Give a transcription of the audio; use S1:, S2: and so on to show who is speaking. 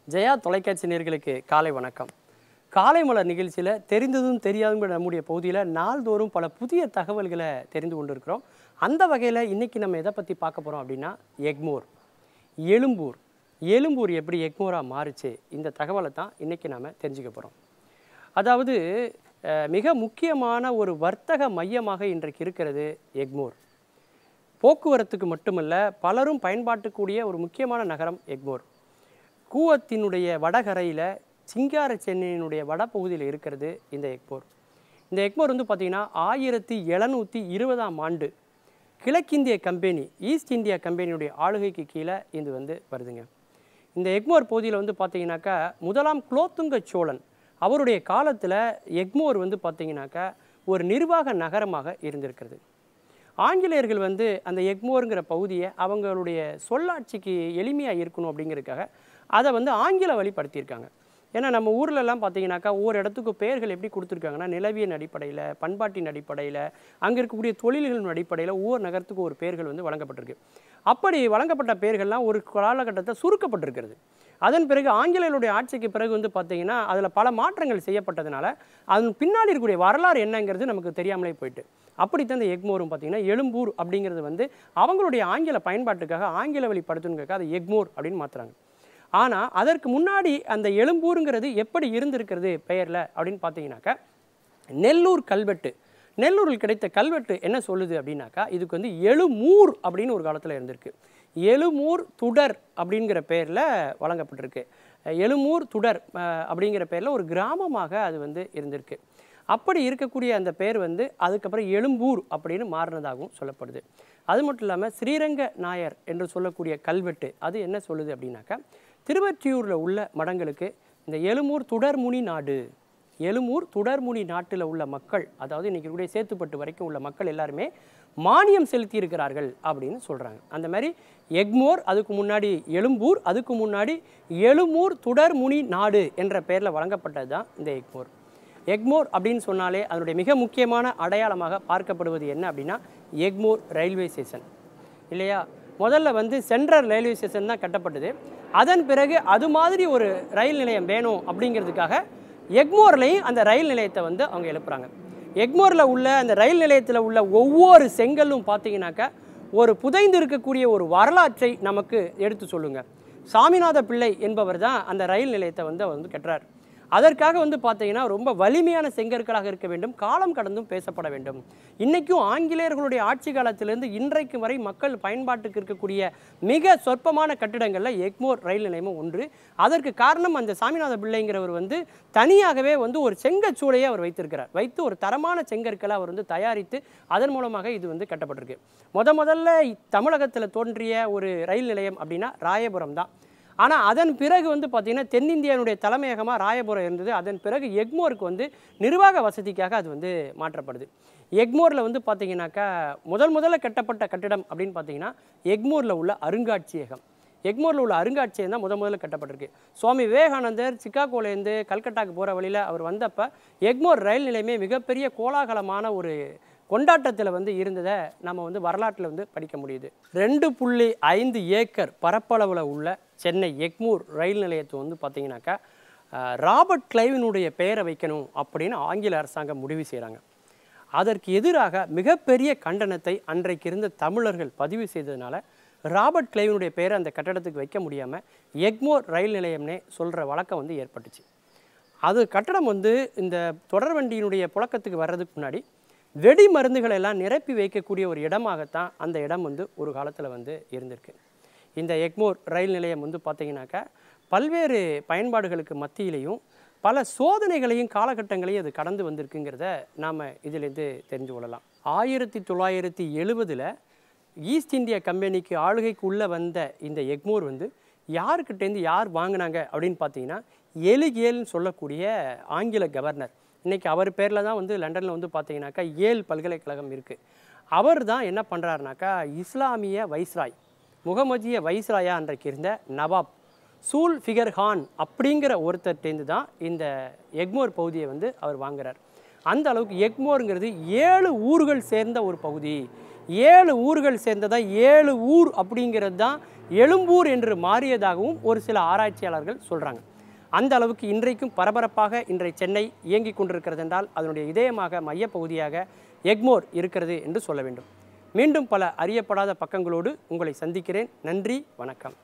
S1: ஜெயா தொலைக்காட்சி நேர்களுக்கு காலை வணக்கம் காலை மலர் நிகழ்ச்சியில் தெரிந்ததும் தெரியாதும் நம்முடைய பகுதியில் நாள்தோறும் பல புதிய தகவல்களை தெரிந்து கொண்டிருக்கிறோம் அந்த வகையில் இன்னைக்கு நம்ம எதை பற்றி பார்க்க போகிறோம் அப்படின்னா எக்மோர் எழும்பூர் எழும்பூர் எப்படி எக்மோராக மாறுச்சு இந்த தகவலை தான் இன்னைக்கு நாம் தெரிஞ்சுக்க போகிறோம் அதாவது அஹ், மிக முக்கியமான ஒரு வர்த்தக மையமாக இன்றைக்கு இருக்கிறது எக்மோர் போக்குவரத்துக்கு மட்டுமல்ல பலரும் பயன்பாட்டுக்கூடிய ஒரு முக்கியமான நகரம் எக்மோர் கூவத்தினுடைய வடகரையில் சிங்கார சென்னையினுடைய வடபகுதியில் இருக்கிறது இந்த எக்மோர் இந்த எக்மோர் வந்து பார்த்திங்கன்னா ஆயிரத்தி எழுநூற்றி இருபதாம் ஆண்டு கிழக்கிந்திய கம்பெனி ஈஸ்ட் இந்தியா கம்பெனியுடைய ஆளுகைக்கு கீழே இது வந்து வருதுங்க இந்த எக்மோர் பகுதியில் வந்து பார்த்தீங்கன்னாக்கா முதலாம் குலோத்துங்க சோழன் அவருடைய காலத்தில் எக்மோர் வந்து பார்த்தீங்கன்னாக்கா ஒரு நிர்வாக நகரமாக இருந்திருக்கிறது ஆங்கிலேயர்கள் வந்து அந்த எக்மோருங்கிற பகுதியை அவங்களுடைய சொல்லாட்சிக்கு எளிமையாக இருக்கணும் அப்படிங்கிறதுக்காக அதை வந்து ஆங்கில வழிப்படுத்தியிருக்காங்க ஏன்னா நம்ம ஊர்ல எல்லாம் பார்த்தீங்கன்னாக்கா ஒவ்வொரு இடத்துக்கு பெயர்கள் எப்படி கொடுத்துருக்காங்கன்னா நிலவியன் அடிப்படையில் பண்பாட்டின் அடிப்படையில் அங்கே இருக்கக்கூடிய தொழில்களின் அடிப்படையில் ஒவ்வொரு நகரத்துக்கும் ஒரு பெயர்கள் வந்து வழங்கப்பட்டிருக்கு அப்படி வழங்கப்பட்ட பெயர்கள்லாம் ஒரு காலகட்டத்தை சுருக்கப்பட்டிருக்கிறது அதன் பிறகு ஆங்கிலேயருடைய ஆட்சிக்கு பிறகு வந்து பார்த்தீங்கன்னா அதில் பல மாற்றங்கள் செய்யப்பட்டதுனால அதன் பின்னாடி இருக்கக்கூடிய வரலாறு என்னங்கிறது நமக்கு தெரியாமலே போயிட்டு அப்படித்தான் இந்த எக்மோரும் பார்த்தீங்கன்னா எழும்பூர் அப்படிங்கிறது வந்து அவங்களுடைய ஆங்கில பயன்பாட்டுக்காக ஆங்கில வழிப்படுத்தணுங்கிறதுக்காக அதை எக்மோர் அப்படின்னு மாற்றுறாங்க ஆனால் அதற்கு முன்னாடி அந்த எழும்பூருங்கிறது எப்படி இருந்திருக்கிறது பெயரில் அப்படின்னு பார்த்தீங்கன்னாக்கா நெல்லூர் கல்வெட்டு நெல்லூரில் கிடைத்த கல்வெட்டு என்ன சொல்லுது அப்படின்னாக்கா இதுக்கு வந்து எழுமூர் அப்படின்னு ஒரு காலத்தில் இருந்திருக்கு எழுமூர் துடர் அப்படிங்கிற பெயரில் வழங்கப்பட்டிருக்கு எழுமூர் துடர் அஹ், அப்படிங்கிற பெயரில் ஒரு கிராமமாக அது வந்து இருந்திருக்கு அப்படி இருக்கக்கூடிய அந்த பேர் வந்து அதுக்கப்புறம் எழும்பூர் அப்படின்னு மாறினதாகவும் சொல்லப்படுது அது மட்டும் இல்லாமல் ஸ்ரீரங்க நாயர் என்று சொல்லக்கூடிய கல்வெட்டு அது என்ன சொல்லுது அப்படின்னாக்கா திருவற்றியூரில் உள்ள மடங்களுக்கு இந்த எழுமூர் துடர்முனி நாடு எழுமூர் துடர்முனி நாட்டில் உள்ள மக்கள் அதாவது இன்னைக்கு இருக்கக்கூடிய சேத்துப்பட்டு வரைக்கும் உள்ள மக்கள் எல்லாருமே மானியம் செலுத்தி இருக்கிறார்கள் அப்படின்னு சொல்கிறாங்க அந்த மாதிரி எக்மோர் அதுக்கு முன்னாடி எழும்பூர் அதுக்கு முன்னாடி எழுமூர் துடர்முனி நாடு என்ற பெயரில் வழங்கப்பட்டது தான் இந்த எக்மோர் எக்மோர் அப்படின்னு சொன்னாலே அதனுடைய மிக முக்கியமான அடையாளமாக பார்க்கப்படுவது என்ன அப்படின்னா எக்மோர் ரயில்வே ஸ்டேஷன் இல்லையா முதல்ல வந்து சென்ட்ரல் ரயில்வே ஸ்டேஷன் தான் கட்டப்பட்டது அதன் பிறகு அது மாதிரி ஒரு ரயில் நிலையம் வேணும் அப்படிங்கிறதுக்காக எக்மோர்லையும் அந்த ரயில் நிலையத்தை வந்து அவங்க எழுப்புறாங்க எக்மோரில் உள்ள அந்த ரயில் நிலையத்தில் உள்ள ஒவ்வொரு செங்கல்லும் பார்த்தீங்கன்னாக்கா ஒரு புதைந்து இருக்கக்கூடிய ஒரு வரலாற்றை நமக்கு எடுத்து சொல்லுங்க சாமிநாத பிள்ளை என்பவர் தான் அந்த ரயில் நிலையத்தை வந்து அவர் வந்து கட்டுறார் அதற்காக வந்து பார்த்தீங்கன்னா ரொம்ப வலிமையான செங்கற்களாக இருக்க வேண்டும் காலம் கடந்தும் பேசப்பட வேண்டும் இன்றைக்கும் ஆங்கிலேயர்களுடைய ஆட்சி காலத்திலிருந்து இன்றைக்கு வரை மக்கள் பயன்பாட்டுக்கு இருக்கக்கூடிய மிக சொற்பமான கட்டிடங்களில் எக்மோர் ரயில் நிலையமும் ஒன்று அதற்கு காரணம் அந்த சாமிநாத பிள்ளைங்கிறவர் வந்து தனியாகவே வந்து ஒரு செங்கச்சூளையை அவர் வைத்திருக்கிறார் வைத்து ஒரு தரமான செங்கற்களை அவர் வந்து தயாரித்து அதன் மூலமாக இது வந்து கட்டப்பட்டிருக்கு முத முதல்ல தமிழகத்தில் தோன்றிய ஒரு ரயில் நிலையம் அப்படின்னா ராயபுரம் தான் ஆனால் அதன் பிறகு வந்து பார்த்திங்கன்னா தென்னிந்தியாவுடைய தலைமையகமாக ராயபுரம் இருந்தது அதன் பிறகு எக்மோருக்கு வந்து நிர்வாக வசதிக்காக அது வந்து மாற்றப்படுது எக்மோரில் வந்து பார்த்தீங்கன்னாக்கா முதல் முதல்ல கட்டப்பட்ட கட்டிடம் அப்படின்னு பார்த்தீங்கன்னா எக்மோரில் உள்ள அருங்காட்சியகம் எக்மோரில் உள்ள அருங்காட்சியகம் தான் முத முதல்ல கட்டப்பட்டிருக்கு சுவாமி விவேகானந்தர் சிக்காகோலேருந்து கல்கட்டாக்கு போகிற வழியில் அவர் வந்தப்போ எக்மோர் ரயில் நிலையமே மிகப்பெரிய கோலாகலமான ஒரு கொண்டாட்டத்தில் வந்து இருந்ததை நம்ம வந்து வரலாற்றில் வந்து படிக்க முடியுது ரெண்டு புள்ளி ஐந்து ஏக்கர் பரப்பளவில் உள்ள சென்னை எக்மூர் ரயில் நிலையத்தை வந்து பார்த்தீங்கன்னாக்கா அஹ், ராபர்ட் கிளைவினுடைய பெயரை வைக்கணும் அப்படின்னு ஆங்கில அரசாங்கம் முடிவு செய்கிறாங்க அதற்கு எதிராக மிகப்பெரிய கண்டனத்தை அன்றைக்கு இருந்த தமிழர்கள் பதிவு செய்ததுனால ராபர்ட் கிளைவினுடைய பெயரை அந்த கட்டடத்துக்கு வைக்க முடியாமல் எக்மோர் ரயில் நிலையம்னே சொல்கிற வழக்கம் வந்து ஏற்பட்டுச்சு அது கட்டடம் வந்து இந்த தொடர்வண்டியினுடைய புழக்கத்துக்கு வர்றதுக்கு முன்னாடி வெடி மருந்துகளை எல்லாம் நிரப்பி வைக்கக்கூடிய ஒரு இடமாகத்தான் அந்த இடம் வந்து ஒரு காலத்தில் வந்து இருந்திருக்கு இந்த எக்மோர் ரயில் நிலையம் வந்து பார்த்தீங்கன்னாக்கா பல்வேறு பயன்பாடுகளுக்கு மத்தியிலையும் பல சோதனைகளையும் காலகட்டங்களையும் அது கடந்து வந்திருக்குங்கிறத நாம் இதிலேருந்து தெரிஞ்சு கொள்ளலாம் ஆயிரத்தி தொள்ளாயிரத்தி எழுபதில் ஈஸ்ட் இந்தியா கம்பெனிக்கு ஆளுகைக்கு உள்ளே வந்த இந்த எக்மோர் வந்து யாருக்கிட்டேருந்து யார் வாங்கினாங்க அப்படின்னு பார்த்தீங்கன்னா எலிகேல்னு சொல்லக்கூடிய ஆங்கில கவர்னர் இன்னைக்கு அவர் பேரில் தான் வந்து லண்டனில் வந்து பார்த்தீங்கன்னாக்கா ஏல் பல்கலைக்கழகம் இருக்குது அவர் தான் என்ன பண்ணுறாருனாக்கா இஸ்லாமிய வைஸ்ராய் முகமதிய வைஸ்ராயா அன்றைக்கு இருந்த நவாப் சூல் ஃபிகர் கான் அப்படிங்கிற ஒருத்தர்டேருந்து தான் இந்த எக்மோர் பகுதியை வந்து அவர் வாங்குறார் அந்த அளவுக்கு எக்மோருங்கிறது ஏழு ஊர்கள் சேர்ந்த ஒரு பகுதி ஏழு ஊர்கள் சேர்ந்ததா ஏழு ஊர் அப்படிங்கிறது தான் எழும்பூர் என்று மாறியதாகவும் ஒரு சில ஆராய்ச்சியாளர்கள் சொல்கிறாங்க அந்த அளவுக்கு இன்றைக்கும் பரபரப்பாக இன்றைய சென்னை இயங்கிக் கொண்டிருக்கிறது என்றால் அதனுடைய இதயமாக மையப்பகுதியாக எக்மோர் இருக்கிறது என்று சொல்ல வேண்டும் மீண்டும் பல அறியப்படாத பக்கங்களோடு உங்களை சந்திக்கிறேன் நன்றி வணக்கம்